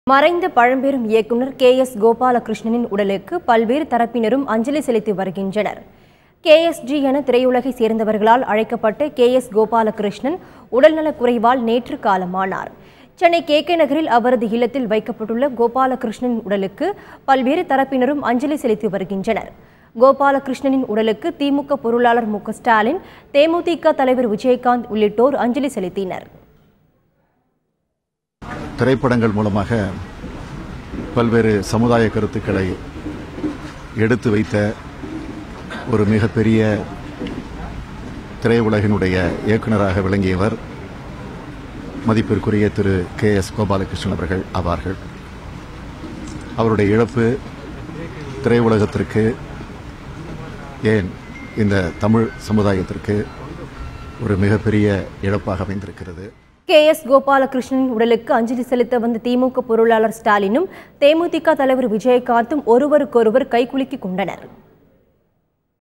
மறைந்த பழம்பெரும் இயக்குனர் கே எஸ் கோபாலகிருஷ்ணனின் உடலுக்கு பல்வேறு தரப்பினரும் அஞ்சலி செலுத்தி வருகின்றனர் கேஎஸ்ஜி என திரையுலகை சேர்ந்தவர்களால் அழைக்கப்பட்ட கே எஸ் கோபாலகிருஷ்ணன் உடல்நலக் குறைவால் நேற்று காலமானார் சென்னை கே கே நகரில் அவரது இல்லத்தில் வைக்கப்பட்டுள்ள கோபாலகிருஷ்ணனின் உடலுக்கு பல்வேறு தரப்பினரும் அஞ்சலி செலுத்தி வருகின்றனர் கோபாலகிருஷ்ணனின் உடலுக்கு திமுக பொருளாளர் மு க ஸ்டாலின் தேமுதிக தலைவர் விஜயகாந்த் உள்ளிட்டோர் அஞ்சலி செலுத்தினர் திரைப்படங்கள் மூலமாக பல்வேறு சமுதாய கருத்துக்களை எடுத்து வைத்த ஒரு மிகப்பெரிய திரையுலகினுடைய இயக்குனராக விளங்கியவர் மதிப்பிற்குரிய திரு கே எஸ் கோபாலகிருஷ்ணன் அவர்கள் ஆவார்கள் அவருடைய இழப்பு திரையுலகத்திற்கு ஏன் இந்த தமிழ் சமுதாயத்திற்கு ஒரு மிகப்பெரிய இழப்பாக அமைந்திருக்கிறது கே எஸ் கோபாலகிருஷ்ணனின் உடலுக்கு அஞ்சலி செலுத்த வந்த திமுக பொருளாளர் ஸ்டாலினும் தேமுதிக தலைவர் விஜயகாந்தும் ஒருவருக்கொருவர் கைகுலுக்கிக் கொண்டனர்